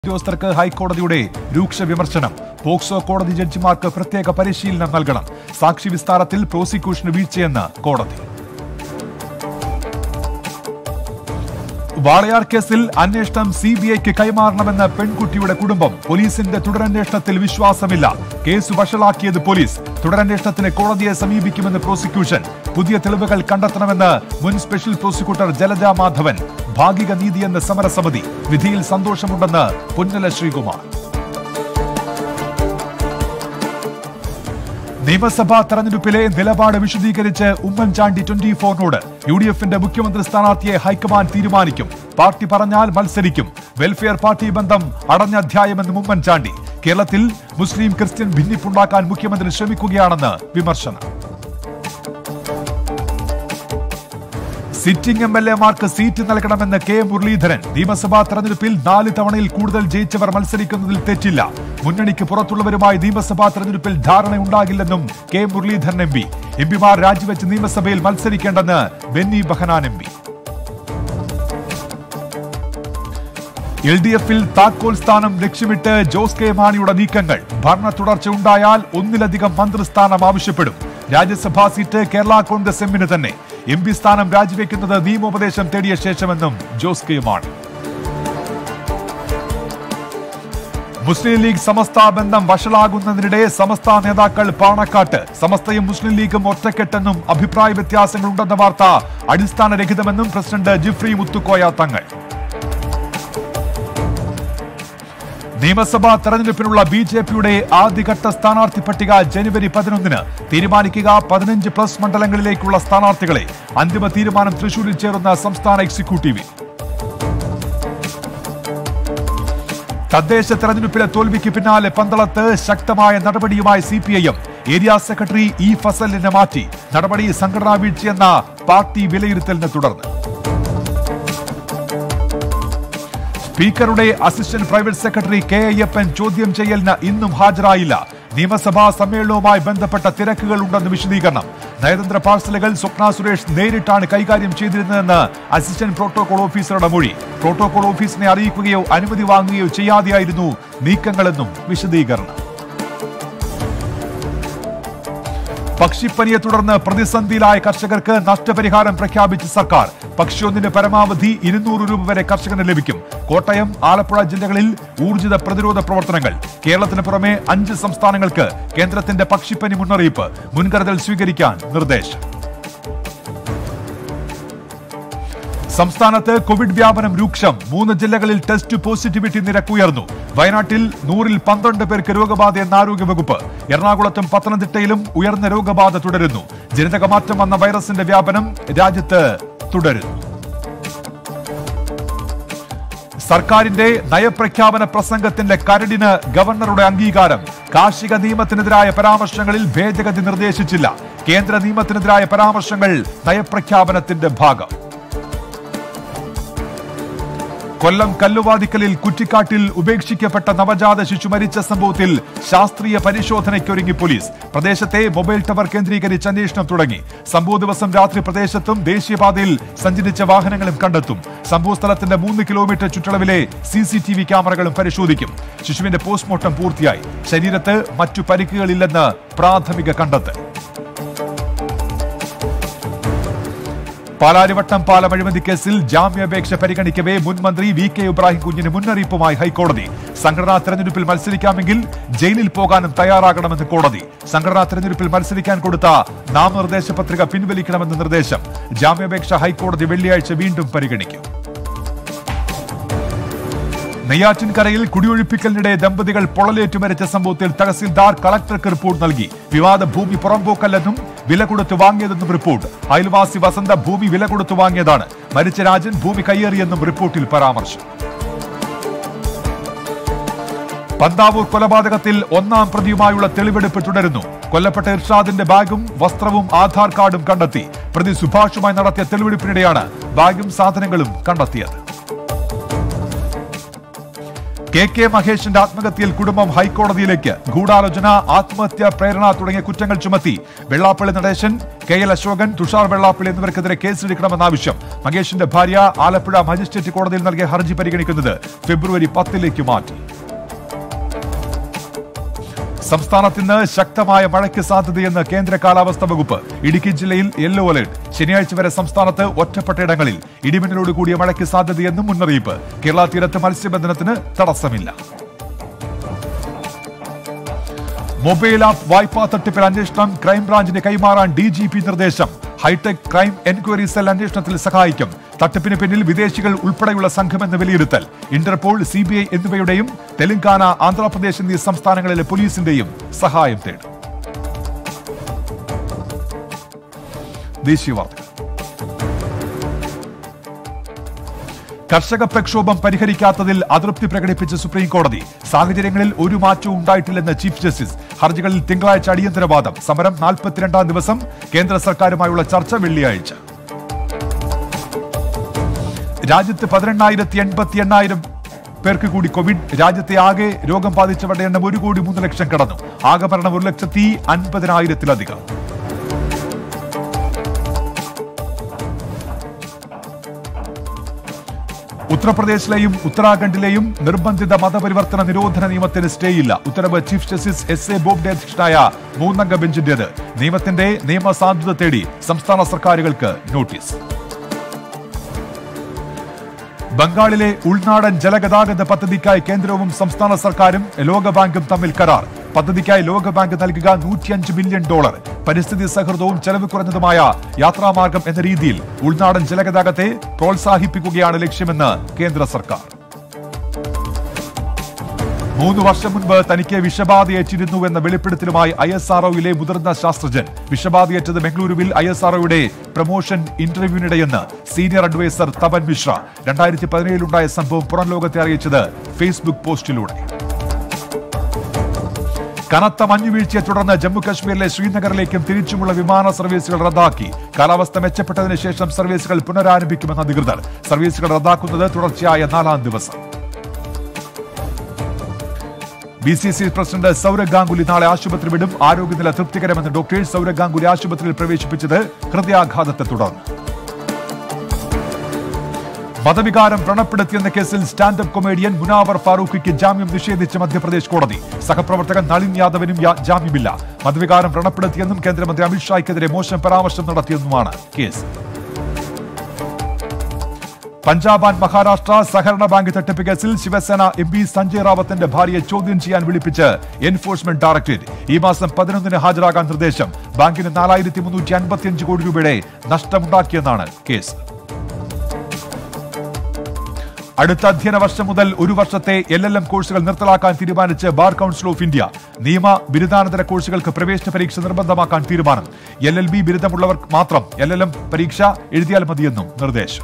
ഉദ്യോഗസ്ഥർക്ക് ഹൈക്കോടതിയുടെ രൂക്ഷ വിമർശനം പോക്സോ കോടതി ജഡ്ജിമാർക്ക് പ്രത്യേക പരിശീലനം നൽകണം സാക്ഷി വിസ്താരത്തിൽ പ്രോസിക്യൂഷന് വീഴ്ചയെന്ന് കോടതി വാളയാർ കേസിൽ അന്വേഷണം സി ബി ഐക്ക് കൈമാറണമെന്ന പെൺകുട്ടിയുടെ കുടുംബം പോലീസിന്റെ തുടരന്വേഷണത്തിൽ വിശ്വാസമില്ല കേസ് വഷളാക്കിയത് പോലീസ് തുടരന്വേഷണത്തിന് കോടതിയെ സമീപിക്കുമെന്ന് പ്രോസിക്യൂഷൻ പുതിയ തെളിവുകൾ കണ്ടെത്തണമെന്ന് മുൻ സ്പെഷ്യൽ പ്രോസിക്യൂട്ടർ ജലജ മാധവൻ ഭാഗിക നീതിയെന്ന് സമരസമിതി വിധിയിൽ സന്തോഷമുണ്ടെന്ന് പുന്നല ശ്രീകുമാർ നിയമസഭാ തെരഞ്ഞെടുപ്പിലെ നിലപാട് വിശദീകരിച്ച് ഉമ്മൻചാണ്ടി ട്വന്റി ഫോറിനോട് യു ഡി എഫിന്റെ മുഖ്യമന്ത്രി സ്ഥാനാർത്ഥിയെ ഹൈക്കമാൻഡ് തീരുമാനിക്കും പാർട്ടി പറഞ്ഞാൽ മത്സരിക്കും വെൽഫെയർ പാർട്ടി ബന്ധം അടഞ്ഞ അധ്യായമെന്നും ഉമ്മൻചാണ്ടി കേരളത്തിൽ മുസ്ലിം ക്രിസ്ത്യൻ ഭിന്നിപ്പുണ്ടാക്കാൻ മുഖ്യമന്ത്രി ശ്രമിക്കുകയാണെന്ന് വിമർശനം സിറ്റിംഗ് എം എൽ എമാർക്ക് സീറ്റ് നൽകണമെന്ന് കെ മുരളീധരൻ നിയമസഭാ തെരഞ്ഞെടുപ്പിൽ നാല് തവണയിൽ കൂടുതൽ ജയിച്ചവർ മത്സരിക്കുന്നതിൽ തെറ്റില്ല മുന്നണിക്ക് പുറത്തുള്ളവരുമായി നിയമസഭാ തെരഞ്ഞെടുപ്പിൽ ധാരണയുണ്ടാകില്ലെന്നും K Muraleedharan M P M പിമാർ രാജിവെച്ച് നിയമസഭയിൽ മത്സരിക്കേണ്ടെന്ന് Benny Behanan M P L D എഫിൽ താക്കോൽ സ്ഥാനം ലക്ഷ്യമിട്ട് ജോസ് കെ മാണിയുടെ നീക്കങ്ങൾ ഭരണ തുടർച്ച ഉണ്ടായാൽ ഒന്നിലധികം മന്ത്രിസ്ഥാനം ആവശ്യപ്പെടും രാജ്യസഭാ സീറ്റ് കേരള കോൺഗ്രസ് എമ്മിന് തന്നെ എം പി സ്ഥാനം രാജിവെക്കുന്നത് നിയമോപദേശം തേടിയ ശേഷമെന്നും ജോസ് കെ മാണി മുസ്ലിം ലീഗ് സമസ്ത ബന്ധം വഷളാകുന്നതിനിടെ സമസ്ത നേതാക്കൾ പാണക്കാട്ട് സമസ്തയും മുസ്ലിം ലീഗും ഒറ്റക്കെട്ടെന്നും അഭിപ്രായ വ്യത്യാസങ്ങളുണ്ടെന്ന വാർത്ത അടിസ്ഥാനരഹിതമെന്നും പ്രസിഡന്റ് ജിഫ്രി മുത്തുക്കോയ തങ്ങൾ നിയമസഭാ തെരഞ്ഞെടുപ്പിനുള്ള ബി ജെ പിയുടെ ആദ്യഘട്ട സ്ഥാനാർത്ഥി പട്ടിക ജനുവരി പതിനൊന്നിന് തീരുമാനിക്കുക പതിനഞ്ച് പ്ലസ് മണ്ഡലങ്ങളിലേക്കുള്ള സ്ഥാനാർത്ഥികളെ അന്തിമ തീരുമാനം തൃശൂരിൽ ചേരുന്ന സംസ്ഥാന എക്സിക്യൂട്ടീവിൽ തദ്ദേശ തെരഞ്ഞെടുപ്പിലെ തോൽവിക്ക് പിന്നാലെ പന്തളത്ത് ശക്തമായ നടപടിയുമായി C P I M area secretary E ഫസലിനെ മാറ്റി നടപടി സംഘടനാ വീഴ്ചയെന്ന പാർട്ടി വിലയിരുത്തലിനെ തുടർന്ന് സ്പീക്കറുടെ assistant private secretary K Ayyappan ചോദ്യം ചെയ്യലിന് ഇന്നും ഹാജരായില്ല നിയമസഭാ സമ്മേളനവുമായി ബന്ധപ്പെട്ട തിരക്കുകൾ ഉണ്ടെന്ന് വിശദീകരണം നയതന്ത്ര പാഴ്സലുകൾ സ്വപ്ന സുരേഷ് നേരിട്ടാണ് കൈകാര്യം ചെയ്തിരുന്നതെന്ന് അസിസ്റ്റന്റ് പ്രോട്ടോകോൾ ഓഫീസറുടെ മൊഴി പ്രോട്ടോകോൾ ഓഫീസിനെ അറിയിക്കുകയോ അനുമതി വാങ്ങുകയോ ചെയ്യാതെയായിരുന്നു നീക്കങ്ങളെന്നും വിശദീകരണം പക്ഷിപ്പനിയെ തുടർന്ന് പ്രതിസന്ധിയിലായ കർഷകർക്ക് നഷ്ടപരിഹാരം പ്രഖ്യാപിച്ച സർക്കാർ പക്ഷിയൊന്നിന് പരമാവധി ഇരുന്നൂറ് രൂപ വരെ കർഷകന് ലഭിക്കും കോട്ടയം ആലപ്പുഴ ജില്ലകളിൽ ഊർജിത പ്രതിരോധ പ്രവർത്തനങ്ങൾ കേരളത്തിന് പുറമെ അഞ്ച് സംസ്ഥാനങ്ങൾക്ക് കേന്ദ്രത്തിന്റെ പക്ഷിപ്പനി മുന്നറിയിപ്പ് മുൻകരുതൽ സ്വീകരിക്കാൻ നിർദ്ദേശം സംസ്ഥാനത്ത് കോവിഡ് വ്യാപനം രൂക്ഷം മൂന്ന് ജില്ലകളിൽ ടെസ്റ്റ് പോസിറ്റിവിറ്റി നിരക്ക് ഉയർന്നു വയനാട്ടിൽ നൂറിൽ പന്ത്രണ്ട് പേർക്ക് രോഗബാധയെന്ന് ആരോഗ്യവകുപ്പ് എറണാകുളത്തും പത്തനംതിട്ടയിലും ഉയർന്ന രോഗബാധ തുടരുന്നു ജനിതകമാറ്റം വന്ന വൈറസിന്റെ വ്യാപനം രാജ്യത്ത് തുടരുന്നു സർക്കാരിന്റെ നയപ്രഖ്യാപന പ്രസംഗത്തിന്റെ കരടിന് ഗവർണറുടെ അംഗീകാരം കാർഷിക നിയമത്തിനെതിരായ പരാമർശങ്ങളിൽ ഭേദഗതി നിർദ്ദേശിച്ചില്ല കേന്ദ്ര നിയമത്തിനെതിരായ പരാമർശങ്ങൾ നയപ്രഖ്യാപനത്തിന്റെ ഭാഗം കൊല്ലം കല്ലുവാതിക്കലിൽ കുറ്റിക്കാട്ടിൽ ഉപേക്ഷിക്കപ്പെട്ട നവജാത ശിശു മരിച്ച സംഭവത്തിൽ ശാസ്ത്രീയ പരിശോധനയ്ക്കൊരുങ്ങി പോലീസ് പ്രദേശത്തെ മൊബൈൽ ടവർ കേന്ദ്രീകരിച്ച് അന്വേഷണം തുടങ്ങി സംഭവ ദിവസം രാത്രി പ്രദേശത്തും ദേശീയപാതയിൽ സഞ്ചരിച്ച വാഹനങ്ങളും കണ്ടെത്തും സംഭവ സ്ഥലത്തിന്റെ മൂന്ന് കിലോമീറ്റർ ചുറ്റളവിലെ സി സി ടി വി ക്യാമറകളും പരിശോധിക്കും ശിശുവിന്റെ പോസ്റ്റ്മോർട്ടം പൂർത്തിയായി ശരീരത്ത് മറ്റു പരിക്കുകളില്ലെന്ന് പ്രാഥമിക കണ്ടെത്തൽ പാലാരിവട്ടം പാലം അഴിമതി കേസിൽ ജാമ്യാപേക്ഷ പരിഗണിക്കവേ മുൻ മന്ത്രി വി കെ ഇബ്രാഹിം കുഞ്ഞിന് മുന്നറിയിപ്പുമായി ഹൈക്കോടതി സംഘടനാ തെരഞ്ഞെടുപ്പിൽ മത്സരിക്കാമെങ്കിൽ ജയിലിൽ പോകാനും തയ്യാറാകണമെന്ന് കോടതി സംഘടനാ തെരഞ്ഞെടുപ്പിൽ മത്സരിക്കാൻ കൊടുത്ത നാമനിർദ്ദേശ പത്രിക പിൻവലിക്കണമെന്ന് നിർദ്ദേശം ജാമ്യാപേക്ഷ ഹൈക്കോടതി വെള്ളിയാഴ്ച വീണ്ടും പരിഗണിക്കും നെയ്യാറ്റിൻകരയിൽ കുടിയൊഴിപ്പിക്കലിനിടെ ദമ്പതികൾ പൊള്ളലേറ്റു മരിച്ച സംഭവത്തിൽ തഹസിൽദാർ കളക്ടർക്ക് റിപ്പോർട്ട് നൽകി വിവാദ ഭൂമി പുറമ്പോക്കല്ലെന്നും വില കൊടുത്ത് വാങ്ങിയതെന്നും റിപ്പോർട്ട് അയൽവാസി വസന്ത ഭൂമി വില കൊടുത്ത് വാങ്ങിയതാണ് മരിച്ച രാജൻ ഭൂമി കയ്യേറിയെന്നും റിപ്പോർട്ടിൽ പരാമർശം പന്താവൂർ കൊലപാതകത്തിൽ ഒന്നാം പ്രതിയുമായുള്ള തെളിവെടുപ്പ് തുടരുന്നു കൊല്ലപ്പെട്ട ഇർഷാദിന്റെ ബാഗും വസ്ത്രവും ആധാർ കാർഡും കണ്ടെത്തി പ്രതി സുഭാഷുമായി നടത്തിയ തെളിവെടുപ്പിനിടെയാണ് ബാഗും സാധനങ്ങളും കണ്ടെത്തിയത് കെ കെ മഹേഷിന്റെ ആത്മഹത്യയിൽ കുടുംബം ഹൈക്കോടതിയിലേക്ക് ഗൂഢാലോചന ആത്മഹത്യ പ്രേരണ തുടങ്ങിയ കുറ്റങ്ങൾ ചുമത്തി വെള്ളാപ്പള്ളി നടേശൻ കെ എൽ അശോകൻ തുഷാർ വെള്ളാപ്പള്ളി എന്നിവർക്കെതിരെ കേസെടുക്കണമെന്ന ആവശ്യം മഹേഷിന്റെ ഭാര്യ ആലപ്പുഴ മജിസ്ട്രേറ്റ് കോടതിയിൽ നൽകിയ ഹർജി പരിഗണിക്കുന്നത് ഫെബ്രുവരി പത്തിലേക്ക് മാറ്റി സംസ്ഥാനത്ത് ഇന്ന് ശക്തമായ മഴയ്ക്ക് സാധ്യതയെന്ന് കേന്ദ്ര കാലാവസ്ഥാ വകുപ്പ് ഇടുക്കി ജില്ലയിൽ യെല്ലോ അലർട്ട് ശനിയാഴ്ച വരെ സംസ്ഥാനത്ത് ഒറ്റപ്പെട്ട ഇടങ്ങളിൽ ഇടിമിന്നലോട് കൂടിയ മഴയ്ക്ക് സാധ്യതയെന്നും മുന്നറിയിപ്പ് കേരള തീരത്ത് മത്സ്യബന്ധനത്തിന് തടസ്സമില്ല മൊബൈൽ ആപ്പ് വായ്പാ തട്ടിപ്പിൽ അന്വേഷണം ക്രൈംബ്രാഞ്ചിന് കൈമാറാൻ ഡി ജി പി നിർദ്ദേശം ഹൈടെക് ക്രൈം എൻക്വയറി സെൽ അന്വേഷണത്തിൽ സഹായിക്കും തട്ടിപ്പിന് പിന്നിൽ വിദേശികൾ ഉൾപ്പെടെയുള്ള സംഘമെന്ന് വിലയിരുത്തൽ Interpol C B I എന്നിവയുടെയും Telangana Andhra Pradesh എന്നീ സംസ്ഥാനങ്ങളിലെ പോലീസിന്റെയും സഹായം തേടും ദേശീയ വാർത്തകൾ കർഷക പ്രക്ഷോഭം പരിഹരിക്കാത്തതിൽ അതൃപ്തി പ്രകടിപ്പിച്ച സുപ്രീം കോടതി സാഹചര്യങ്ങളിൽ ഒരു മാറ്റവും ഉണ്ടായിട്ടില്ലെന്ന് ചീഫ് ജസ്റ്റിസ് ഹർജികളിൽ തിങ്കളാഴ്ച അടിയന്തര വാദം സമരം നാൽപ്പത്തിരണ്ടാം ദിവസം കേന്ദ്ര സർക്കാരുമായുള്ള ചർച്ച വെള്ളിയാഴ്ച രാജ്യത്ത് പതിനെണ്ണായിരത്തി എൺപത്തി എണ്ണായിരം പേർക്ക് കൂടി കോവിഡ് രാജ്യത്തെ ആകെ രോഗം ബാധിച്ചവരുടെ എണ്ണം ഒരു കോടി മൂന്ന് ലക്ഷം കടന്നു ആകെ മരണം ഒരു ലക്ഷത്തി അൻപതിനായിരത്തിലധികം ഉത്തർപ്രദേശിലെയും ഉത്തരാഖണ്ഡിലെയും നിർബന്ധിത മതപരിവർത്തന നിരോധന നിയമത്തിന് സ്റ്റേയില്ല ഉത്തരവ് chief justice S A Bobde അധ്യക്ഷനായ മൂന്നംഗ ബെഞ്ചിന്റേത് നിയമത്തിന്റെ നിയമസാധുത തേടി സംസ്ഥാന സർക്കാരുകൾക്ക് നോട്ടീസ് ബംഗാളിലെ ഉൾനാടൻ ജലഗതാഗത പദ്ധതിക്കായി കേന്ദ്രവും സംസ്ഥാന സർക്കാരും ലോകബാങ്കും തമ്മിൽ കരാർ പദ്ധതിക്കായി ലോകബാങ്ക് നൽകുക നൂറ്റിയഞ്ച് മില്യൺ ഡോളർ പരിസ്ഥിതി സൗഹൃദവും ചെലവ് കുറഞ്ഞതുമായ യാത്രാമാർഗം എന്ന രീതിയിൽ ഉൾനാടൻ ജലഗതാഗതത്തെ പ്രോത്സാഹിപ്പിക്കുകയാണ് ലക്ഷ്യമെന്ന് കേന്ദ്ര സർക്കാർ മൂന്ന് വർഷം മുൻപ് തനിക്ക് വിഷബാധയേറ്റിരുന്നു എന്ന വെളിപ്പെടുത്തലുമായി ഐ എസ് ആർഒയിലെ മുതിർന്ന ശാസ്ത്രജ്ഞൻ വിഷബാധയേറ്റത് ബംഗളൂരുവിൽ ഐ എസ് ആർഒയുടെ പ്രൊമോഷൻ ഇന്റർവ്യൂവിനിടെയെന്ന് സീനിയർ അഡ്വൈസർ തപൻ മിശ്ര രണ്ടായിരത്തി പതിനേഴിലുണ്ടായ സംഭവം പുറം ലോകത്തെ അറിയിച്ചത് ഫേസ്ബുക്ക് പോസ്റ്റിലൂടെ കനത്ത മഞ്ഞുവീഴ്ചയെ തുടർന്ന് ജമ്മുകശ്മീരിലെ ശ്രീനഗറിലേക്കും തിരിച്ചുമുള്ള വിമാന സർവീസുകൾ റദ്ദാക്കി കാലാവസ്ഥ മെച്ചപ്പെട്ടതിന് ശേഷം സർവീസുകൾ പുനരാരംഭിക്കുമെന്ന് അധികൃതർ സർവീസുകൾ റദ്ദാക്കുന്നത് തുടർച്ചയായ നാലാം ദിവസം B C C president Sourav Ganguly നാളെ ആശുപത്രി വിടും ആരോഗ്യനില തൃപ്തികരമെന്ന് ഡോക്ടേഴ്സ് സൗരവ് ഗാംഗുലി ആശുപത്രിയിൽ പ്രവേശിപ്പിച്ചത് ഹൃദയാഘാതത്തെ തുടർന്ന് മതവികാരം വ്രണപ്പെടുത്തിയെന്ന കേസിൽ സ്റ്റാൻഡപ്പ് കൊമേഡിയൻ മുനാവർ ഫാറൂഖിക്ക് ജാമ്യം നിഷേധിച്ച മധ്യപ്രദേശ് കോടതി സഹപ്രവർത്തകൻ നളിൻ യാദവിനും യാ- ജാമ്യമില്ല മതവികാരം വ്രണപ്പെടുത്തിയെന്നും കേന്ദ്രമന്ത്രി അമിത്ഷായ്ക്കെതിരെ മോശം പരാമർശം നടത്തിയെന്നുമാണ് കേസ് പഞ്ചാബ് ആൻഡ് മഹാരാഷ്ട്ര സഹകരണ ബാങ്ക് തട്ടിപ്പ് കേസിൽ ശിവസേന എം പി സഞ്ജയ് റാവത്തിന്റെ ഭാര്യയെ ചോദ്യം ചെയ്യാൻ വിളിപ്പിച്ച് എൻഫോഴ്സ്മെന്റ് ഡയറക്ടറേറ്റ് ഈ മാസം പതിനൊന്നിന് ഹാജരാകാൻ നിർദ്ദേശം ബാങ്കിന് നാലായിരത്തി മുന്നൂറ്റി അൻപത്തിയഞ്ച് കോടി രൂപയുടെ നഷ്ടമുണ്ടാക്കിയെന്നാണ് കേസ് അടുത്ത അധ്യയന വർഷം മുതൽ ഒരു വർഷത്തെ എൽ എൽ എം കോഴ്സുകൾ നിർത്തലാക്കാൻ തീരുമാനിച്ച് ബാർ കൌൺസിൽ ഓഫ് ഇന്ത്യ നിയമ ബിരുദാനന്തര കോഴ്സുകൾക്ക് പ്രവേശന പരീക്ഷ നിർബന്ധമാക്കാൻ തീരുമാനം എൽ എൽ ബി ബിരുദമുള്ളവർ മാത്രം എൽ എൽ എം പരീക്ഷ എഴുതിയാൽ മതിയെന്നും നിർദ്ദേശം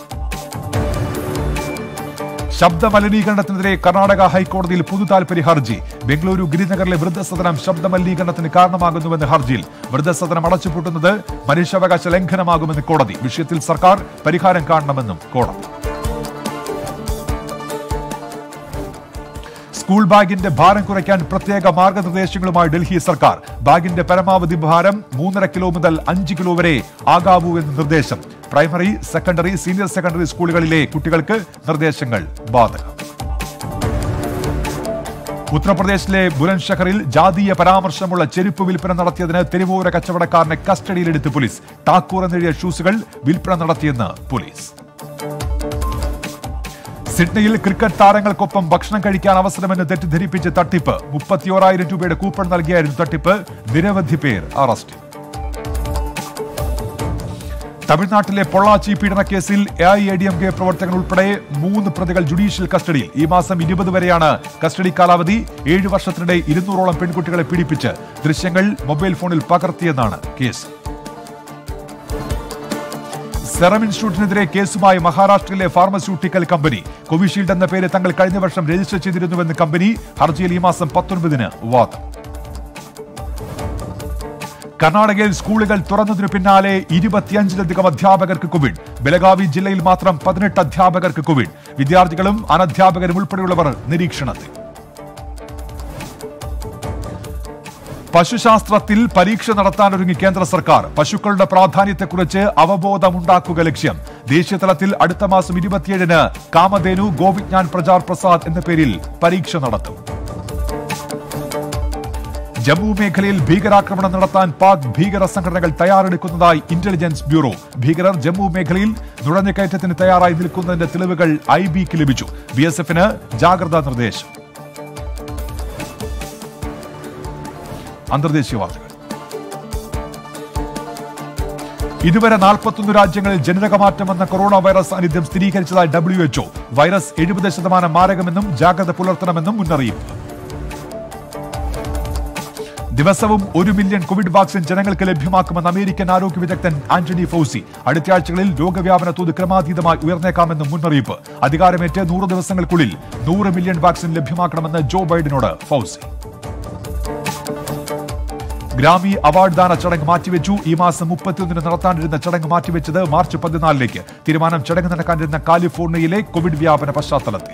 ശബ്ദ മലിനീകരണത്തിനെതിരെ കർണാടക ഹൈക്കോടതിയിൽ പൊതുതാൽപര്യ ഹർജി ബംഗളൂരു ഗിരിനഗറിലെ വൃദ്ധസദനം ശബ്ദ മലിനീകരണത്തിന് കാരണമാകുന്നുവെന്ന് ഹർജിയിൽ വൃദ്ധസദനം അടച്ചുപൂട്ടുന്നത് മനുഷ്യാവകാശ ലംഘനമാകുമെന്ന് കോടതി വിഷയത്തിൽ സർക്കാർ പരിഹാരം കാണണമെന്നും കോടതി സ്കൂൾ ബാഗിന്റെ ഭാരം കുറയ്ക്കാൻ പ്രത്യേക മാർഗനിർദ്ദേശങ്ങളുമായി ഡൽഹി സർക്കാർ ബാഗിന്റെ പരമാവധി ഭാരം മൂന്നര കിലോ മുതൽ അഞ്ച് കിലോ വരെ ആകാവൂ എന്ന് നിർദ്ദേശം പ്രൈമറി സെക്കൻഡറി സീനിയർ സെക്കൻഡറി സ്കൂളുകളിലെ കുട്ടികൾക്ക് നിർദ്ദേശങ്ങൾ ബാധകം ഉത്തർപ്രദേശിലെ ബുലൻഷഹറിൽ ജാതീയ പരാമർശമുള്ള ചെരുപ്പ് വിൽപ്പന നടത്തിയതിന് തെരുവോര കച്ചവടക്കാരനെ കസ്റ്റഡിയിലെടുത്ത് പോലീസ് ടാക്കൂർ എന്നെഴുതിയ ഷൂസുകൾ വിൽപ്പന നടത്തിയെന്ന് പോലീസ് സിഡ്നിയിൽ ക്രിക്കറ്റ് താരങ്ങൾക്കൊപ്പം ഭക്ഷണം കഴിക്കാൻ അവസരമെന്ന് തെറ്റിദ്ധരിപ്പിച്ച് തട്ടിപ്പ് മുപ്പത്തിയോറായിരം രൂപയുടെ കൂപ്പൺ നൽകിയായിരുന്നു തട്ടിപ്പ് നിരവധി പേർ അറസ്റ്റ് തമിഴ്നാട്ടിലെ പൊള്ളാച്ചി പീഡനക്കേസിൽ A I A D M K പ്രവർത്തകർ ഉൾപ്പെടെ മൂന്ന് പ്രതികൾ ജുഡീഷ്യൽ കസ്റ്റഡിയിൽ ഈ മാസം ഇരുപത് വരെയാണ് കസ്റ്റഡി കാലാവധി ഏഴ് വർഷത്തിനിടെ ഇരുന്നൂറോളം പെൺകുട്ടികളെ പീഡിപ്പിച്ച് ദൃശ്യങ്ങൾ മൊബൈൽ ഫോണിൽ പകർത്തിയെന്നാണ് കേസ് സെറം ഇൻസ്റ്റിറ്റ്യൂട്ടിനെതിരെ കേസുമായി മഹാരാഷ്ട്രയിലെ ഫാർമസ്യൂട്ടിക്കൽ കമ്പനി കോവിഷീൽഡ് എന്ന പേര് തങ്ങൾ കഴിഞ്ഞ വർഷം രജിസ്റ്റർ ചെയ്തിരുന്നുവെന്ന് കമ്പനി ഹർജിയിൽ ഈ മാസം പത്തൊൻപതിന് വാദം കർണാടകയിൽ സ്കൂളുകൾ തുറന്നതിനു പിന്നാലെ ഇരുപത്തിയഞ്ചിലധികം അധ്യാപകർക്ക് കോവിഡ് ബലഗാവി ജില്ലയിൽ മാത്രം പതിനെട്ട് അധ്യാപകർക്ക് കോവിഡ് വിദ്യാർത്ഥികളും അനധ്യാപകരും ഉൾപ്പെടെയുള്ളവർ നിരീക്ഷണത്തിൽ പശുശാസ്ത്രത്തിൽ പരീക്ഷ നടത്താനൊരുങ്ങി കേന്ദ്ര സർക്കാർ പശുക്കളുടെ പ്രാധാന്യത്തെക്കുറിച്ച് അവബോധമുണ്ടാക്കുക ലക്ഷ്യം ദേശീയ തലത്തിൽ അടുത്ത മാസം ഇരുപത്തിയേഴിന് കാമധേനു ഗോവിജ്ഞാൻ പ്രചാർ പ്രസാദ് എന്ന പേരിൽ പരീക്ഷ നടത്തും ജമ്മു മേഖലയിൽ ഭീകരാക്രമണം നടത്താൻ പാക് ഭീകര സംഘടനകൾ തയ്യാറെടുക്കുന്നതായി ഇന്റലിജൻസ് ബ്യൂറോ ഭീകരർ ജമ്മു മേഖലയിൽ നുഴഞ്ഞുകയറ്റത്തിന് തയ്യാറായി നിൽക്കുന്നതിന്റെ തെളിവുകൾ ഐ ബിക്ക് ലഭിച്ചു ബി എസ് എഫിന് ജാഗ്രതാ നിർദ്ദേശം അന്തർദേശീയ വാർത്തകൾ ഇതുവരെ നാൽപ്പത്തൊന്ന് രാജ്യങ്ങളിൽ ജനിതകമാറ്റം വന്ന കൊറോണ വൈറസ് സാന്നിധ്യം സ്ഥിരീകരിച്ചതായി ഡബ്ല്യു എച്ച്ഒ വൈറസ് എഴുപത് ശതമാനം മാരകമെന്നും ജാഗ്രത പുലർത്തണമെന്നും മുന്നറിയിപ്പ് ദിവസവും ഒരു മില്യൺ കോവിഡ് വാക്സിൻ ജനങ്ങൾക്ക് ലഭ്യമാക്കുമെന്ന് അമേരിക്കൻ ആരോഗ്യ വിദഗ്ധൻ ആന്റണി ഫൗസി അടുത്തയാഴ്ചകളിൽ രോഗവ്യാപന തോത് ക്രമാതീതമായി ഉയർന്നേക്കാമെന്നും മുന്നറിയിപ്പ് അധികാരമേറ്റ് നൂറ് ദിവസങ്ങൾക്കുള്ളിൽ നൂറ് മില്യൺ വാക്സിൻ ലഭ്യമാക്കണമെന്ന് ജോ ബൈഡനോട് ഫൗസി ഗ്രാമി അവാർഡ് ദാന ചടങ്ങ് മാറ്റിവെച്ചു ഈ മാസം മുപ്പത്തിയൊന്നിന് നടത്താനിരുന്ന ചടങ്ങ് മാറ്റിവെച്ചത് മാർച്ച് പതിനാലിലേക്ക് തീരുമാനം ചടങ്ങ് നടക്കാനിരുന്ന കാലിഫോർണിയയിലെ കോവിഡ് വ്യാപന പശ്ചാത്തലത്തിൽ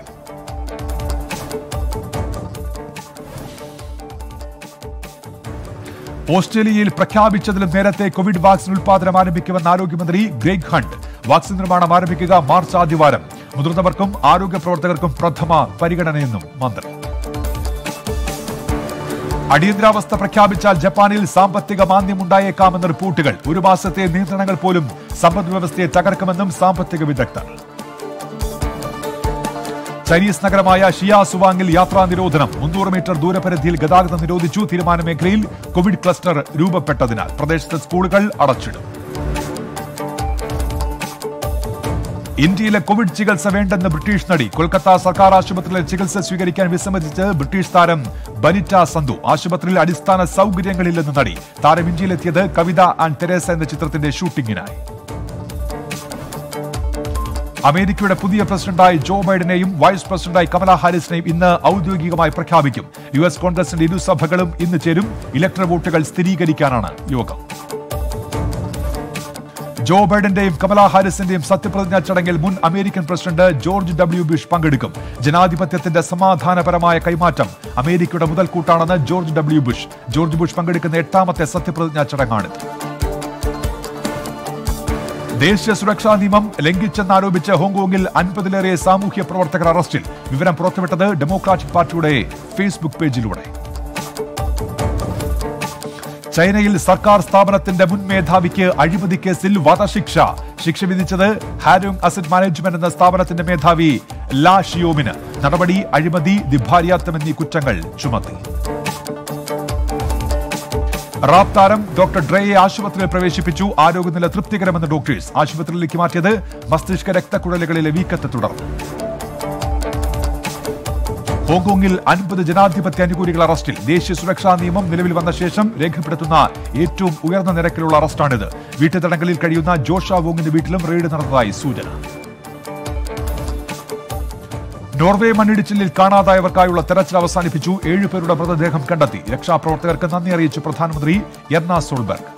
ഓസ്ട്രേലിയയിൽ പ്രഖ്യാപിച്ചതിലും നേരത്തെ കോവിഡ് വാക്സിൻ ഉൽപാദനം ആരംഭിക്കുമെന്ന് ആരോഗ്യമന്ത്രി ഗ്രേഗ് ഹണ്ട് വാക്സിൻ നിർമ്മാണം ആരംഭിക്കുക മാർച്ച് ആദ്യവാരം മുതിർന്നവർക്കും ആരോഗ്യ പ്രവർത്തകർക്കും പ്രഥമ പരിഗണനയെന്നും മന്ത്രി അടിയന്തരാവസ്ഥ പ്രഖ്യാപിച്ചാൽ ജപ്പാനിൽ സാമ്പത്തിക മാന്ദ്യമുണ്ടായേക്കാമെന്ന റിപ്പോർട്ടുകൾ ഒരു മാസത്തെ നിയന്ത്രണങ്ങൾ പോലും സമ്പദ് വ്യവസ്ഥയെ തകർക്കുമെന്നും സാമ്പത്തിക വിദഗ്ധർ ചൈനീസ് നഗരമായ ഷിയാ സുവാങ്ങിൽ യാത്രാ നിരോധനം മുന്നൂറ് മീറ്റർ ദൂരപരിധിയിൽ ഗതാഗതം നിരോധിച്ചു തീരുമാന മേഖലയിൽ കോവിഡ് ക്ലസ്റ്റർ രൂപപ്പെട്ടതിനാൽ പ്രദേശത്തെ സ്കൂളുകൾ അടച്ചിടും ഇന്ത്യയിലെ കോവിഡ് ചികിത്സ വേണ്ടെന്ന് ബ്രിട്ടീഷ് നടി കൊൽക്കത്ത സർക്കാർ ആശുപത്രിയിലെ ചികിത്സ സ്വീകരിക്കാൻ വിസമ്മതിച്ച് ബ്രിട്ടീഷ് താരം ബനിറ്റ സന്ധു ആശുപത്രിയിൽ അടിസ്ഥാന സൗകര്യങ്ങളില്ലെന്ന് നടി താരം ഇന്ത്യയിലെത്തിയത് കവിത ആൻഡ് തെരേസ എന്ന ചിത്രത്തിന്റെ ഷൂട്ടിംഗിനായി അമേരിക്കയുടെ പുതിയ പ്രസിഡന്റായി ജോ ബൈഡനെയും വൈസ് പ്രസിഡന്റായി കമല ഹാരിസിനെയും ഇന്ന് ഔദ്യോഗികമായി പ്രഖ്യാപിക്കും യു എസ് കോൺഗ്രസിന്റെ ഇരുസഭകളും ഇന്ന് ചേരും ഇലക്ട്രൽ വോട്ടുകൾ സ്ഥിരീകരിക്കാനാണ് യോഗം ജോ ബൈഡന്റെയും കമല ഹാരിസിന്റെയും സത്യപ്രതിജ്ഞാ ചടങ്ങിൽ മുൻ American president George W Bush പങ്കെടുക്കും ജനാധിപത്യത്തിന്റെ സമാധാനപരമായ കൈമാറ്റം അമേരിക്കയുടെ മുതൽക്കൂട്ടാണെന്ന് George W Bush George Bush പങ്കെടുക്കുന്ന എട്ടാമത്തെ സത്യപ്രതിജ്ഞാ ചടങ്ങാണിത് ദേശീയ സുരക്ഷാ നിയമം ലംഘിച്ചെന്നാരോപിച്ച് ഹോങ്കോങ്ങിൽ അൻപതിലേറെ സാമൂഹ്യ പ്രവർത്തകർ അറസ്റ്റിൽ വിവരം പുറത്തുവിട്ടത് ഡെമോക്രാറ്റിക് പാർട്ടിയുടെ ഫേസ്ബുക്ക് പേജിലൂടെ ചൈനയിൽ സർക്കാർ സ്ഥാപനത്തിന്റെ മുൻ മേധാവിക്ക് അഴിമതി കേസിൽ വധശിക്ഷ ശിക്ഷ വിധിച്ചത് ഹാരോങ് അസറ്റ് മാനേജ്മെന്റ് എന്ന സ്ഥാപനത്തിന്റെ മേധാവി ലാ ഷിയോമിന് നടപടി അഴിമതി ദിഭാര്യാത്തം എന്നീ കുറ്റങ്ങൾ ചുമത്തി റാപ്പ് താരം ഡോക്ടർ ഡ്രയെ ആശുപത്രിയിൽ പ്രവേശിപ്പിച്ചു ആരോഗ്യനില തൃപ്തികരമെന്ന് ഡോക്ടേഴ്സ് ആശുപത്രിയിലേക്ക് മാറ്റിയത് മസ്തിഷ്ക രക്തക്കുഴലുകളിലെ വീക്കത്തെ തുടർന്ന് ഹോങ്കോങ്ങിൽ അൻപത് ജനാധിപത്യ അനുകൂലികൾ അറസ്റ്റിൽ ദേശീയ സുരക്ഷാ നിയമം നിലവിൽ വന്ന ശേഷം രേഖപ്പെടുത്തുന്ന ഏറ്റവും ഉയർന്ന നിരക്കിലുള്ള അറസ്റ്റാണിത് വീട്ടുതടങ്കലിൽ കഴിയുന്ന ജോഷ വോങ്ങിന്റെ വീട്ടിലും റെയ്ഡ് നടന്നതായി സൂചന നോർവേ മണ്ണിടിച്ചിലിൽ കാണാതായവർക്കായുള്ള തെരച്ചിൽ അവസാനിപ്പിച്ചു ഏഴുപേരുടെ മൃതദേഹം കണ്ടെത്തി രക്ഷാപ്രവർത്തകർക്ക് നന്ദി അറിയിച്ചു പ്രധാനമന്ത്രി എർണ സോൾബർഗ്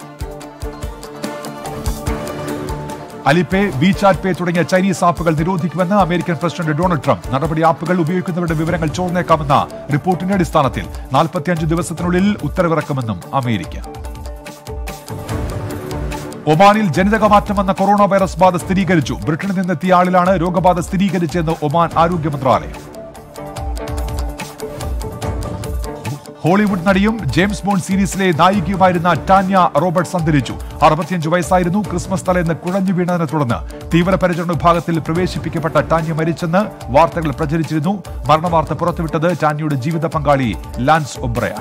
അലിപേ വിചാറ്റ് പേ തുടങ്ങിയ ചൈനീസ് ആപ്പുകൾ നിരോധിക്കുമെന്ന് അമേരിക്കൻ പ്രസിഡന്റ് ഡൊണാൾഡ് ട്രംപ് നടപടി ആപ്പുകൾ ഉപയോഗിക്കുന്നവരുടെ വിവരങ്ങൾ ചോർന്നേക്കാമെന്ന റിപ്പോർട്ടിന്റെ അടിസ്ഥാനത്തിൽ നാൽപ്പത്തിയഞ്ച് ദിവസത്തിനുള്ളിൽ ഉത്തരവിറക്കുമെന്നും അമേരിക്ക ഒമാനിൽ ജനിതകമാറ്റം വന്ന കൊറോണ വൈറസ് ബാധ സ്ഥിരീകരിച്ചു ബ്രിട്ടനിൽ നിന്നെത്തിയ ആളിലാണ് രോഗബാധ സ്ഥിരീകരിച്ചതെന്ന് ഒമാൻ ആരോഗ്യ മന്ത്രാലയം ഹോളിവുഡ് നടിയും ജെയിംസ് ബോണ്ട് സീരീസിലെ നായികയുമായിരുന്ന ടാന്യ റോബർട്ട്സ് അന്തരിച്ചു അറുപത്തിയഞ്ച് വയസ്സായിരുന്നു ക്രിസ്മസ് തലേന്ന് കുഴഞ്ഞു വീണതിനെ തുടർന്ന് തീവ്രപരിചരണ വിഭാഗത്തിൽ പ്രവേശിപ്പിക്കപ്പെട്ട ടാന്യ മരിച്ചെന്ന് വാർത്തകൾ പ്രചരിച്ചിരുന്നു മരണവാർത്ത പുറത്തുവിട്ടത് ടാന്യയുടെ ജീവിത പങ്കാളി ലാൻസ് ഒബ്രയാൻ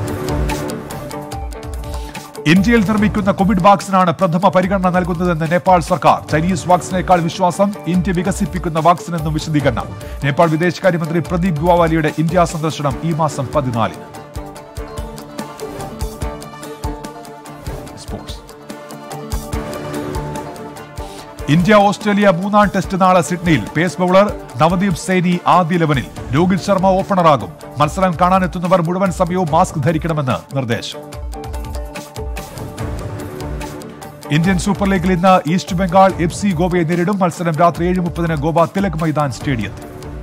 ഇന്ത്യയിൽ നിർമ്മിക്കുന്ന കോവിഡ് വാക്സിനാണ് പ്രഥമ പരിഗണന നൽകുന്നതെന്ന് നേപ്പാൾ സർക്കാർ ചൈനീസ് വാക്സിനേക്കാൾ വിശ്വാസം ഇന്ത്യ വികസിപ്പിക്കുന്ന വാക്സിൻ എന്നും വിശദീകരണം നേപ്പാൾ വിദേശകാര്യമന്ത്രി പ്രദീപ് ഗുവാവാലിയുടെ ഇന്ത്യ സന്ദർശനം ഈ മാസം പതിനാലിന് സ്പോർട്സ് ഇന്ത്യ ഓസ്ട്രേലിയ മൂന്നാം ടെസ്റ്റ് നാളെ സിഡ്നിയിൽ പേസ് ബൌളർ നവദീപ് സൈനി ആദ്യ ലെവനിൽ രോഹിത് ശർമ്മ ഓപ്പണറാകും മത്സരം കാണാനെത്തുന്നവർ മുഴുവൻ സമയവും മാസ്ക് ധരിക്കണമെന്ന് നിർദ്ദേശം ഇന്ത്യൻ സൂപ്പർ ലീഗിൽ ഇന്ന് ഈസ്റ്റ് ബംഗാൾ എഫ് സി ഗോവയെ നേരിടും മത്സരം രാത്രി ഏഴ് മുപ്പതിന് ഗോവ തിലക് മൈതാൻ സ്റ്റേഡിയത്തിൽ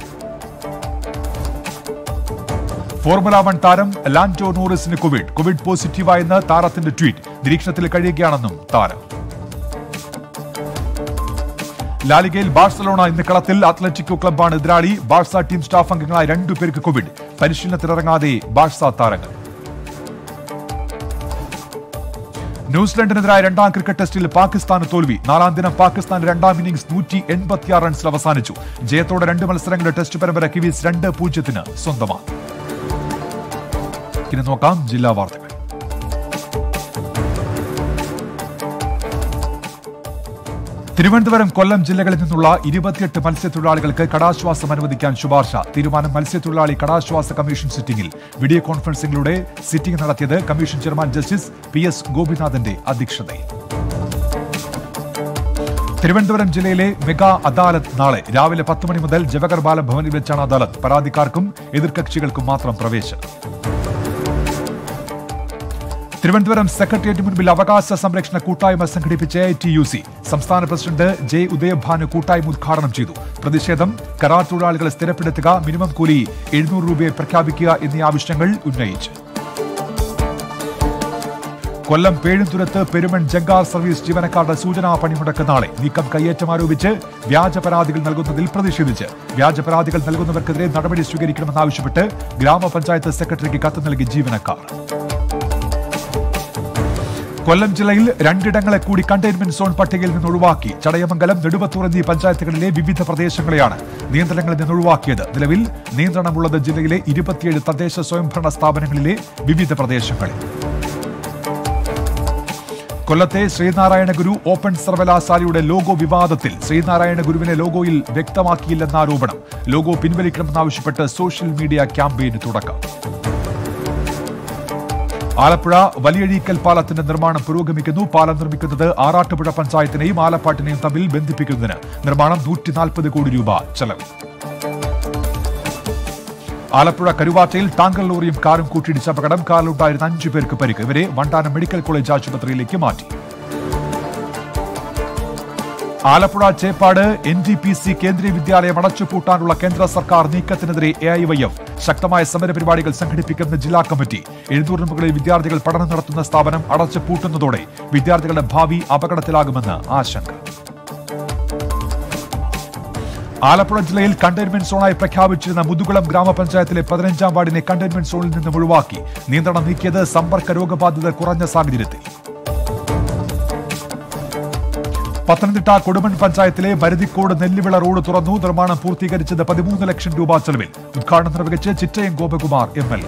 ഫോർമുല വൺ താരം ലാൻഡോ നോറിസിന് കോവിഡ് കോവിഡ് പോസിറ്റീവായെന്ന് താരത്തിന്റെ ട്വീറ്റ് നിരീക്ഷണത്തിൽ കഴിയുകയാണെന്നും താരം ലാലിഗയിൽ ബാഴ്സലോണ ഇന്ന് കളത്തിൽ അത്ലറ്റിക്കോ ക്ലബ്ബാണ് എതിരാളി ബാഴ്സ ടീം സ്റ്റാഫ് അംഗങ്ങളായ രണ്ടു പേർക്ക് കോവിഡ് പരിശീലനത്തിനിറങ്ങാതെ ബാഴ്സ താരങ്ങൾ ന്യൂസിലൻഡിനെതിരായ രണ്ടാം ക്രിക്കറ്റ് ടെസ്റ്റിൽ പാകിസ്ഥാന് തോൽവി നാലാം ദിനം പാകിസ്ഥാൻ രണ്ടാം ഇന്നിംഗ്സ് നൂറ്റി എൺപത്തിയാറ് റൺസിൽ അവസാനിച്ചു ജയത്തോടെ രണ്ട് മത്സരങ്ങളുടെ ടെസ്റ്റ് പരമ്പര കിവീസ് രണ്ട് പൂജ്യത്തിന് സ്വന്തമാണ് ഇനി നോക്കാം ജില്ലാ വാർത്തകൾ തിരുവനന്തപുരം കൊല്ലം ജില്ലകളിൽ നിന്നുള്ള ഇരുപത്തിയെട്ട് മത്സ്യത്തൊഴിലാളികൾക്ക് കടാശ്വാസം അനുവദിക്കാൻ ശുപാർശ തീരുമാനം മത്സ്യത്തൊഴിലാളി കടാശ്വാസ കമ്മീഷൻ സിറ്റിംഗിൽ വീഡിയോ കോൺഫറൻസിംഗിലൂടെ സിറ്റിംഗ് നടത്തിയത് commission chairman justice P S ഗോപിനാഥന്റെ അധ്യക്ഷതയിൽ തിരുവനന്തപുരം ജില്ലയിലെ മെഗാ അദാലത്ത് നാളെ രാവിലെ പത്ത് മണി മുതൽ ജവഹർ ബാലഭവനിൽ വെച്ചാണ് അദാലത്ത് പരാതിക്കാർക്കും എതിർകക്ഷികൾക്കും മാത്രം പ്രവേശനം തിരുവനന്തപുരം സെക്രട്ടേറിയറ്റ് മുൻപിൽ അവകാശ സംരക്ഷണ കൂട്ടായ്മ സംഘടിപ്പിച്ച എ ടി യു സി സംസ്ഥാന പ്രസിഡന്റ് ജെ ഉദയഭാനു കൂട്ടായ്മ ഉദ്ഘാടനം ചെയ്തു പ്രതിഷേധം കരാർ തൊഴിലാളികളെ സ്ഥിരപ്പെടുത്തുക മിനിമം കൂലി എഴുന്നൂറ് രൂപയെ പ്രഖ്യാപിക്കുക എന്നീ ആവശ്യങ്ങൾ ഉന്നയിച്ചു കൊല്ലം പേഴുംതുരത്ത് പെരുമൺ ജങ്കാർ സർവീസ് ജീവനക്കാരുടെ സൂചനാ പണിമുടക്ക് നാളെ നീക്കം കയ്യേറ്റം ആരോപിച്ച് വ്യാജ പരാതികൾ നൽകുന്നതിൽ പ്രതിഷേധിച്ച് വ്യാജ പരാതികൾ നൽകുന്നവർക്കെതിരെ നടപടി സ്വീകരിക്കണമെന്നാവശ്യപ്പെട്ട് ഗ്രാമപഞ്ചായത്ത് സെക്രട്ടറിക്ക് കത്ത് നൽകി ജീവനക്കാർ കൊല്ലം ജില്ലയിൽ രണ്ടിടങ്ങളെ കൂടി കണ്ടെയ്ൻമെന്റ് സോൺ പട്ടികയിൽ നിന്ന് ഒഴിവാക്കി ചടയമംഗലം നെടുവത്തൂർ എന്നീ പഞ്ചായത്തുകളിലെ വിവിധ പ്രദേശങ്ങളെയാണ് നിയന്ത്രണങ്ങളിൽ നിന്ന് ഒഴിവാക്കിയത് നിലവിൽ നിയന്ത്രണമുള്ളത് ജില്ലയിലെ ഇരുപത്തിയേഴ് തദ്ദേശ സ്വയംഭരണ സ്ഥാപനങ്ങളിലെ വിവിധ പ്രദേശങ്ങളിൽ കൊല്ലത്തെ ശ്രീനാരായണ ഗുരു ഓപ്പൺ സർവകലാശാലയുടെ ലോഗോ വിവാദത്തിൽ ശ്രീനാരായണ ഗുരുവിനെ ലോഗോയിൽ വ്യക്തമാക്കിയില്ലെന്ന ആരോപണം ലോഗോ പിൻവലിക്കണമെന്നാവശ്യപ്പെട്ട് സോഷ്യൽ മീഡിയ ക്യാമ്പയിന് തുടക്കം ആലപ്പുഴ വലിയഴീക്കൽ പാലത്തിന്റെ നിർമ്മാണം പുരോഗമിക്കുന്നു പാലം നിർമ്മിക്കുന്നത് ആറാട്ടുപുഴ പഞ്ചായത്തിനെയും ആലപ്പാട്ടിനെയും തമ്മിൽ ബന്ധിപ്പിക്കുന്നതിന് നിർമ്മാണം നൂറ്റി നാൽപ്പത് കോടി രൂപ ചെലവ് ആലപ്പുഴ കരുവാറ്റയിൽ ടാങ്കർ ലോറിയും കാറും കൂട്ടിയിടിച്ച അപകടം കാറിലുണ്ടായിരുന്ന അഞ്ചു പേർക്ക് പരിക്ക് ഇവരെ വണ്ടാനം മെഡിക്കൽ കോളേജ് ആശുപത്രിയിലേക്ക് മാറ്റി Alappuzha Cheppad N D P C Kendriya Vidyalaya അടച്ചുപൂട്ടാനുള്ള കേന്ദ്ര സർക്കാർ നീക്കത്തിനെതിരെ എ ഐ വൈ എഫ് ശക്തമായ സമരപരിപാടികൾ സംഘടിപ്പിക്കുന്ന ജില്ലാ കമ്മിറ്റി എഴുന്നൂറിന് മുകളിൽ വിദ്യാർത്ഥികൾ പഠനം നടത്തുന്ന സ്ഥാപനം അടച്ചു പൂട്ടുന്നതോടെ വിദ്യാർത്ഥികളുടെ ഭാവി അപകടത്തിലാകുമെന്ന് ആശങ്ക ആലപ്പുഴ ജില്ലയിൽ കണ്ടെയ്ൻമെന്റ് സോണായി പ്രഖ്യാപിച്ചിരുന്ന മുതുകുളം ഗ്രാമപഞ്ചായത്തിലെ പതിനഞ്ചാം വാർഡിനെ കണ്ടെയ്ൻമെന്റ് സോണിൽ നിന്നും ഒഴിവാക്കി നിയന്ത്രണം നീക്കിയത് സമ്പർക്ക രോഗബാധിത കുറഞ്ഞ സാഹചര്യത്തിൽ പത്തനംതിട്ട കൊടുമൺ പഞ്ചായത്തിലെ മരുതിക്കോട് നെല്ലിവിള റോഡ് തുറന്നു നിർമ്മാണം പൂർത്തീകരിച്ചത് പതിമൂന്ന് ലക്ഷം രൂപ ചെലവിൽ ഉദ്ഘാടനം നിർവഹിച്ച് Chittayam Gopakumar M L A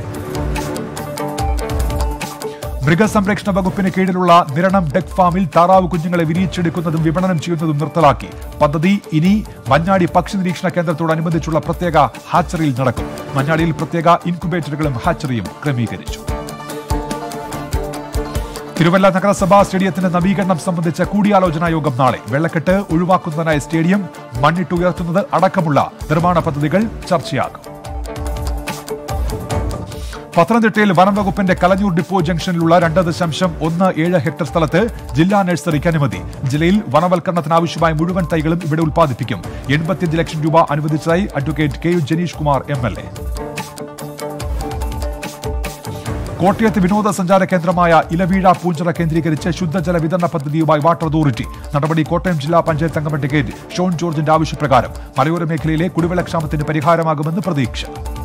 മൃഗസംരക്ഷണ വകുപ്പിന് കീഴിലുള്ള നിരണം ഡെക് ഫാമിൽ താറാവ് കുഞ്ഞുങ്ങളെ വിരിയിച്ചെടുക്കുന്നതും വിപണനം ചെയ്യുന്നതും നിർത്തലാക്കി പദ്ധതി ഇനി മഞ്ഞാടി പക്ഷി നിരീക്ഷണ കേന്ദ്രത്തോടനുബന്ധിച്ചുള്ള പ്രത്യേക ഹാച്ചറിയിൽ നടക്കും മഞ്ഞാടിയിൽ പ്രത്യേക ഇൻക്യുബേറ്ററുകളും ഹാച്ചറിയും ക്രമീകരിച്ചു തിരുവല്ല നഗരസഭാ സ്റ്റേഡിയത്തിന്റെ നവീകരണം സംബന്ധിച്ച കൂടിയാലോചനാ യോഗം നാളെ വെള്ളക്കെട്ട് ഒഴിവാക്കുന്നതിനായി സ്റ്റേഡിയം മണ്ണിട്ട് ഉയർത്തുന്നത് അടക്കമുള്ള നിർമ്മാണ പദ്ധതികൾ ചർച്ചയാകും പത്തനംതിട്ടയിൽ വനം വകുപ്പിന്റെ കലഞ്ഞൂർ ഡിപ്പോ ജംഗ്ഷനിലുള്ള രണ്ട് ദശാംശം ഒന്ന് ഏഴ് ഹെക്ടർ സ്ഥലത്ത് ജില്ലാ നഴ്സറിക്ക് അനുമതി ജില്ലയിൽ വനവൽക്കരണത്തിന് ആവശ്യമായ മുഴുവൻ തൈകളും ഇവിടെ ഉൽപ്പാദിപ്പിക്കും എൺപത്തിയഞ്ച് ലക്ഷം രൂപ അനുവദിച്ചതായി advocate K U Janeesh Kumar M L A കോട്ടയത്ത് വിനോദസഞ്ചാര കേന്ദ്രമായ ഇലവീഴ പൂഞ്ചിറ കേന്ദ്രീകരിച്ച് ശുദ്ധജല വിതരണ പദ്ധതിയുമായി വാട്ടർ അതോറിറ്റി നടപടി കോട്ടയം ജില്ലാ പഞ്ചായത്ത് അംഗം അഡ്വക്കേറ്റ് ഷോൺ ജോർജിന്റെ ആവശ്യപ്രകാരം മലയോര മേഖലയിലെ കുടിവെള്ളക്ഷാമത്തിന് പരിഹാരമാകുമെന്ന് പ്രതീക്ഷ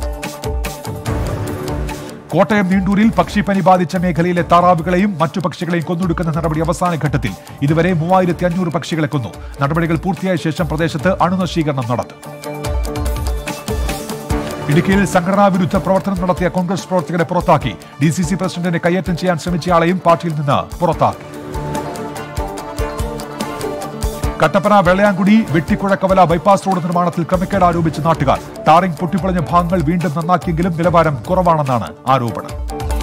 കോട്ടയം നീണ്ടൂരിൽ പക്ഷിപ്പനി ബാധിച്ച മേഖലയിലെ താറാവുകളെയും മറ്റു പക്ഷികളെയും കൊന്നൊടുക്കുന്ന നടപടി അവസാന ഘട്ടത്തിൽ ഇതുവരെ മൂവായിരത്തി അഞ്ഞൂറ് പക്ഷികളെ കൊന്നു നടപടികൾ പൂർത്തിയായ ശേഷം പ്രദേശത്ത് അണുനശീകരണം നടത്തും ഇടുക്കിയിൽ സംഘടനാ വിരുദ്ധ പ്രവർത്തനം നടത്തിയ കോൺഗ്രസ് പ്രവർത്തകരെ പുറത്താക്കി ഡി സി സി പ്രസിഡന്റിനെ കയ്യേറ്റം ചെയ്യാൻ ശ്രമിച്ചയാളെയും പാർട്ടിയിൽ നിന്ന് പുറത്താക്കി കട്ടപ്പന വെള്ളയാങ്കുടി വെട്ടിക്കുഴക്കവല ബൈപ്പാസ് റോഡ് നിർമ്മാണത്തിൽ ക്രമക്കേട് ആരോപിച്ച് നാട്ടുകാർ ടാറിംഗ് പൊട്ടിപ്പൊളിഞ്ഞ ഭാഗങ്ങൾ വീണ്ടും നന്നാക്കിയെങ്കിലും നിലവാരം കുറവാണെന്നാണ് ആരോപണം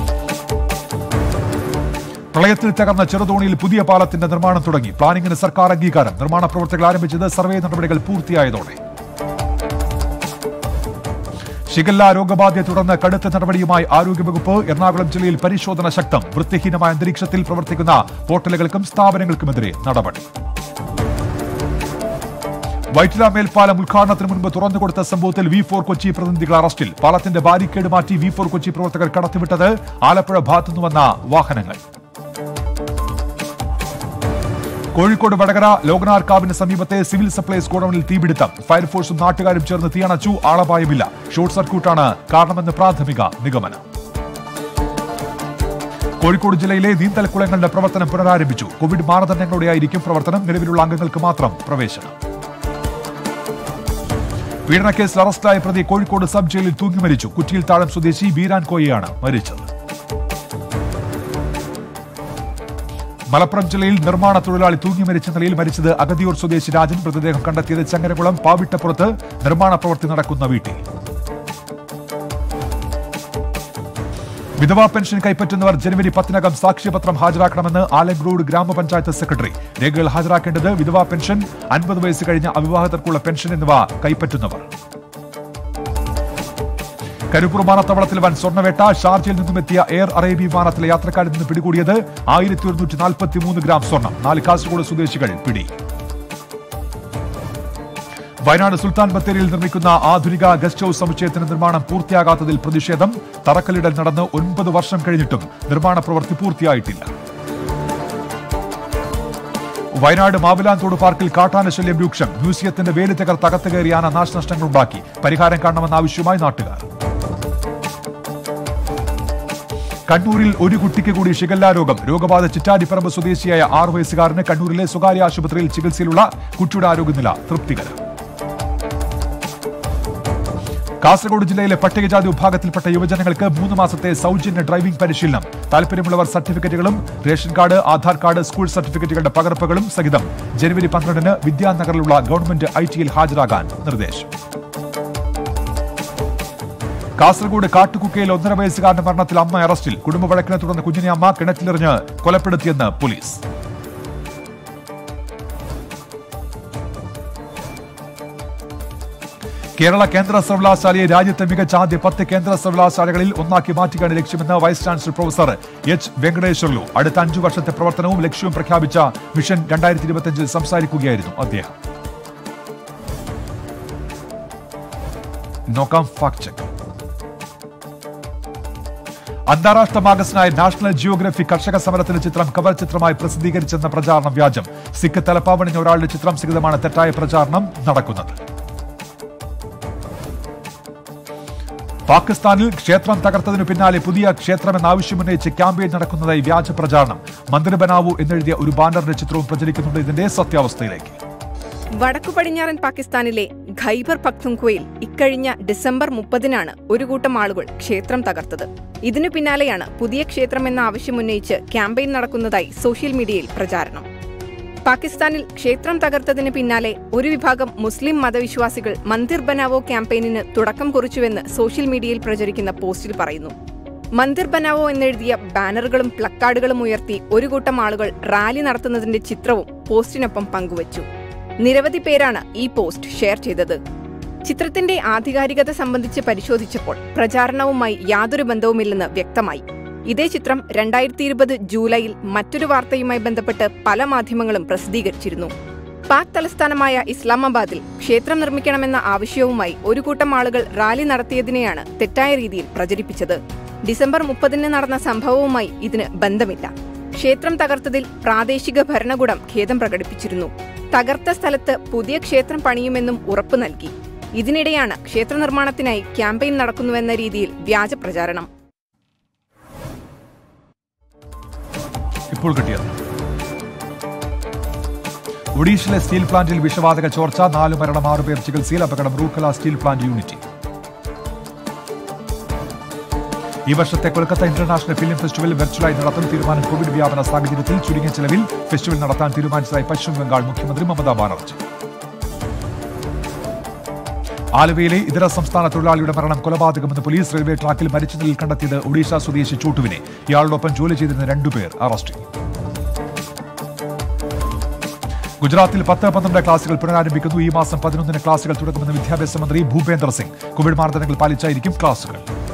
പ്രളയത്തിൽ തകർന്ന ചെറുതോണിയിൽ പുതിയ പാലത്തിന്റെ നിർമ്മാണം തുടങ്ങി പ്ലാനിംഗിന് സർക്കാർ അംഗീകാരം നിർമ്മാണ പ്രവർത്തനങ്ങൾ ആരംഭിച്ചത് സർവേ നടപടികൾ പൂർത്തിയായതോടെ ഷിഗല്ല രോഗബാധയെ തുടർന്ന് കടുത്ത നടപടിയുമായി ആരോഗ്യവകുപ്പ് എറണാകുളം ജില്ലയിൽ പരിശോധന ശക്തം വൃത്തിഹീനമായ അന്തരീക്ഷത്തിൽ പ്രവർത്തിക്കുന്ന ഹോട്ടലുകൾക്കും സ്ഥാപനങ്ങൾക്കുമെതിരെ നടപടി വൈറ്റില മേൽപ്പാലം ഉദ്ഘാടനത്തിന് മുൻപ് തുറന്നുകൊടുത്ത സംഭവത്തിൽ വി ഫോർ കൊച്ചി പ്രതിനിധികൾ അറസ്റ്റിൽ പാലത്തിന്റെ ബാരിക്കേഡ് മാറ്റി വി ഫോർ കൊച്ചി പ്രവർത്തകർ കടത്തിവിട്ടത് ആലപ്പുഴ ഭാഗത്തുനിന്ന് വന്ന വാഹനങ്ങൾ കോഴിക്കോട് വടകര ലോകനാർക്കാവിന് സമീപത്തെ സിവിൽ സപ്ലൈസ് ഗോഡൌണിൽ തീപിടുത്തം ഫയർഫോഴ്സും നാട്ടുകാരും ചേർന്ന് തീയണച്ചു ആളപായമില്ല ഷോർട്ട് സർക്യൂട്ടാണ് കാരണമെന്ന് പ്രാഥമിക നിഗമനം കോഴിക്കോട് ജില്ലയിലെ നീന്തൽക്കുളങ്ങളുടെ പ്രവർത്തനം പുനരാരംഭിച്ചു കോവിഡ് മാനദണ്ഡങ്ങളോടെയായിരിക്കും പ്രവർത്തനം നിലവിലുള്ള അംഗങ്ങൾക്ക് മാത്രം പ്രവേശനം പീഡനക്കേസിൽ അറസ്റ്റിലായ പ്രതി കോഴിക്കോട് സബ് ജയിലിൽ തൂങ്ങി മരിച്ചു കുറ്റിയിൽ താഴം സ്വദേശി ബീരാൻ കോയയാണ് മരിച്ചത് മലപ്പുറം ജില്ലയിൽ നിർമ്മാണ തൊഴിലാളി തൂങ്ങി മരിച്ച നിലയിൽ മരിച്ചത് അഗതിയൂർ സ്വദേശി രാജൻ മൃതദേഹം കണ്ടെത്തിയത് ചങ്ങരകുളം പാവിട്ടപ്പുറത്ത് നിർമ്മാണ പ്രവൃത്തി നടക്കുന്ന വീട്ടിൽ വിധവാ പെൻഷൻ കൈപ്പറ്റുന്നവർ ജനുവരി പത്തിനകം സാക്ഷ്യപത്രം ഹാജരാക്കണമെന്ന് ആലങ്കോട് ഗ്രാമപഞ്ചായത്ത് സെക്രട്ടറി രേഖകൾ ഹാജരാക്കേണ്ടത് വിധവാ പെൻഷൻ അൻപത് വയസ്സ് കഴിഞ്ഞ അവിവാഹിതർക്കുള്ള പെൻഷൻ എന്നിവ കൈപ്പറ്റുന്നവർ കരിപ്പൂർ വിമാനത്താവളത്തിൽ വൻ സ്വർണ്ണവേട്ട ഷാർജയിൽ നിന്നുമെത്തിയ എയർ അറേബ്യ വിമാനത്തിലെ യാത്രക്കാരിൽ നിന്ന് പിടികൂടിയത് ആയിരത്തി ഒരുന്നൂറ്റി നാൽപ്പത്തി മൂന്ന് ഗ്രാം സ്വർണം നാല് കാസർഗോഡ് സ്വദേശികൾ പിടി വയനാട് സുൽത്താൻ ബത്തേരിയിൽ നിർമ്മിക്കുന്ന ആധുനിക ഗസ്റ്റ് ഹൌസ് സമുച്ചയത്തിന് നിർമ്മാണം പൂർത്തിയാകാത്തതിൽ പ്രതിഷേധം തറക്കല്ലിടൽ നടന്ന് ഒൻപത് വർഷം കഴിഞ്ഞിട്ടും നിർമ്മാണ പ്രവൃത്തി പൂർത്തിയായിട്ടില്ല വയനാട് മാവിലാന്തോട് പാർക്കിൽ കാട്ടാന ശല്യം രൂക്ഷം മ്യൂസിയത്തിന്റെ വേലി തകർത്ത് അകത്ത് കയറി ആന നാശനഷ്ടങ്ങളുണ്ടാക്കി പരിഹാരം കാണണമെന്ന ആവശ്യമായി നാട്ടുകാർ കണ്ണൂരിൽ ഒരു കുട്ടിക്ക് കൂടി ഷിഗല്ല രോഗം രോഗബാധ ചിറ്റാടിപ്പറമ്പ് സ്വദേശിയായ ആറു വയസ്സുകാരന് കണ്ണൂരിലെ സ്വകാര്യ ആശുപത്രിയിൽ ചികിത്സയിലുള്ള കുട്ടിയുടെ ആരോഗ്യനില തൃപ്തികരം കാസർഗോഡ് ജില്ലയിലെ പട്ടികജാതി വിഭാഗത്തിൽപ്പെട്ട യുവജനങ്ങൾക്ക് മൂന്ന് മാസത്തെ സൗജന്യ ഡ്രൈവിംഗ് പരിശീലനം താല്പര്യമുള്ളവർ സർട്ടിഫിക്കറ്റുകളും ration card Aadhaar card school സർട്ടിഫിക്കറ്റുകളുടെ പകർപ്പുകളും സഹിതം ജനുവരി പന്ത്രണ്ടിന് വിദ്യാനഗറിലുള്ള ഗവൺമെന്റ് ഐ ടിയിൽ ഹാജരാകാൻ നിർദ്ദേശം കാസർഗോഡ് കാട്ടുകുക്കയിൽ ഒന്നര വയസ്സുകാരന്റെ മരണത്തിൽ അമ്മ അറസ്റ്റിൽ കുടുംബ വഴക്കിനെ തുടർന്ന് കുഞ്ഞിനെ അമ്മ കിണറ്റിലെറിഞ്ഞ് കൊലപ്പെടുത്തിയെന്ന് പോലീസ് കേരള കേന്ദ്ര സർവകലാശാലയെ രാജ്യത്തെ മികച്ച ആദ്യ പത്ത് കേന്ദ്ര സർവകലാശാലകളിൽ ഒന്നാക്കി മാറ്റുകയാണ് ലക്ഷ്യമെന്ന് vice chancellor professor H Venkateswarlu അടുത്ത അഞ്ചു വർഷത്തെ പ്രവർത്തനവും ലക്ഷ്യവും പ്രഖ്യാപിച്ച മിഷൻ രണ്ടായിരത്തി ഇരുപത്തിയഞ്ചിൽ സംസാരിക്കുകയായിരുന്നു അദ്ദേഹം നോക്കാം ഫാക്ട് ചെക്ക് അന്താരാഷ്ട്ര മാഗസിനായ നാഷണൽ ജിയോഗ്രഫി കർഷക സമരത്തിന്റെ ചിത്രം കവർ ചിത്രമായി പ്രസിദ്ധീകരിച്ചെന്ന പ്രചാരണം വ്യാജം സിഖ് തലപ്പാവണിഞ്ഞ ഒരാളുടെ ചിത്രം സഹിതമാണ് തെറ്റായ പ്രചാരണം നടക്കുന്നത് പാകിസ്ഥാനിൽ ക്ഷേത്രം തകർത്തതിനു പിന്നാലെ പുതിയ ക്ഷേത്രമെന്ന ആവശ്യമുന്നയിച്ച് ക്യാമ്പയിൻ നടക്കുന്നതായി വ്യാജ പ്രചാരണം മന്ദിർ ബനാവു എന്നെഴുതിയ ഒരു ബാനറിന്റെ ചിത്രവും പ്രചരിക്കുന്നുണ്ട് ഇതിന്റെ സത്യാവസ്ഥയിലേക്ക് വടക്കു പടിഞ്ഞാറൻ പാകിസ്ഥാനിലെ ഖൈബർ പക്തുങ്ക്വയിൽ ഇക്കഴിഞ്ഞ ഡിസംബർ മുപ്പതിനാണ് ഒരു കൂട്ടം ആളുകൾ ക്ഷേത്രം തകർത്തത് ഇതിനു പിന്നാലെയാണ് പുതിയ ക്ഷേത്രം എന്ന ആവശ്യമുന്നയിച്ച് ക്യാമ്പയിൻ നടക്കുന്നതായി സോഷ്യൽ മീഡിയയിൽ പ്രചാരണം പാകിസ്ഥാനിൽ ക്ഷേത്രം തകർത്തതിന് പിന്നാലെ ഒരു വിഭാഗം മുസ്ലിം മതവിശ്വാസികൾ മന്ദിർ ബനാവോ ക്യാമ്പയിനിന് തുടക്കം കുറിച്ചുവെന്ന് സോഷ്യൽ മീഡിയയിൽ പ്രചരിക്കുന്ന പോസ്റ്റിൽ പറയുന്നു മന്ദിർ ബനാവോ എന്നെഴുതിയ ബാനറുകളും പ്ലക്കാർഡുകളും ഉയർത്തി ഒരു കൂട്ടം ആളുകൾ റാലി നടത്തുന്നതിന്റെ ചിത്രവും പോസ്റ്റിനൊപ്പം പങ്കുവച്ചു നിരവധി പേരാണ് ഈ പോസ്റ്റ് ഷെയർ ചെയ്തത് ചിത്രത്തിന്റെ ആധികാരികത സംബന്ധിച്ച് പരിശോധിച്ചപ്പോൾ പ്രചാരണവുമായി യാതൊരു ബന്ധവുമില്ലെന്ന് വ്യക്തമായി ഇതേ ചിത്രം രണ്ടായിരത്തി ഇരുപത് ജൂലൈയിൽ മറ്റൊരു വാർത്തയുമായി ബന്ധപ്പെട്ട് പല മാധ്യമങ്ങളും പ്രസിദ്ധീകരിച്ചിരുന്നു പാക് തലസ്ഥാനമായ ഇസ്ലാമാബാദിൽ ക്ഷേത്രം നിർമ്മിക്കണമെന്ന ആവശ്യവുമായി ഒരു കൂട്ടം ആളുകൾ റാലി നടത്തിയതിനെയാണ് തെറ്റായ രീതിയിൽ പ്രചരിപ്പിച്ചത് ഡിസംബർ മുപ്പതിന് നടന്ന സംഭവവുമായി ഇതിന് ബന്ധമില്ല ക്ഷേത്രം തകർത്തതിൽ പ്രാദേശിക ഭരണകൂടം ഖേദം പ്രകടിപ്പിച്ചിരുന്നു തകർത്ത സ്ഥലത്ത് പുതിയ ക്ഷേത്രം പണിയുമെന്നും ഉറപ്പു നൽകി ഇതിനിടെയാണ് ക്ഷേത്ര നിർമ്മാണത്തിനായി ക്യാമ്പയിൻ നടക്കുന്നുവെന്ന രീതിയിൽ വ്യാജ പ്രചാരണം ഇപ്പോൾ കിട്ടിയത് ഒഡീഷയിലെ സ്റ്റീൽ പ്ലാന്റിൽ വിഷവാതക ചോർച്ച നാല് മരണം ആറ് പേർ ചികിത്സയിൽ അപകടം റൂക്കല സ്റ്റീൽ പ്ലാന്റ് യൂണിറ്റി ഈ വർഷത്തെ കൊൽക്കത്ത ഇന്റർനാഷണൽ ഫിലിം ഫെസ്റ്റിവൽ വെർച്വലായി നടത്തും തീരുമാനം കോവിഡ് വ്യാപന സാഹചര്യത്തിൽ ചുരുങ്ങിയ ചെലവിൽ ഫെസ്റ്റിവൽ നടത്താൻ തീരുമാനിച്ചതായി പശ്ചിമ ബംഗാൾ മുഖ്യമന്ത്രി മമതാ ബാനർജി ആലുവയിലെ ഇതര സംസ്ഥാന തൊഴിലാളിയുടെ മരണം കൊലപാതകമെന്ന് പോലീസ് റെയിൽവേ ട്രാക്കിൽ മരിച്ച നിലയിൽ കണ്ടെത്തിയത് ഒഡീഷ സ്വദേശി ചോട്ടുവിനെ ഇയാളോടൊപ്പം ജോലി ചെയ്തിരുന്ന രണ്ടുപേർ അറസ്റ്റിൽ ഗുജറാത്തിൽ പത്ത് പന്ത്രണ്ട് ക്ലാസുകൾ പുനരാരംഭിക്കുന്നു ഈ മാസം പതിനൊന്നിന് ക്ലാസുകൾ തുടങ്ങുമെന്ന് വിദ്യാഭ്യാസ മന്ത്രി ഭൂപേന്ദർ സിംഗ് കോവിഡ് മാനദണ്ഡങ്ങൾ പാലിച്ചായിരിക്കും ക്ലാസുകൾ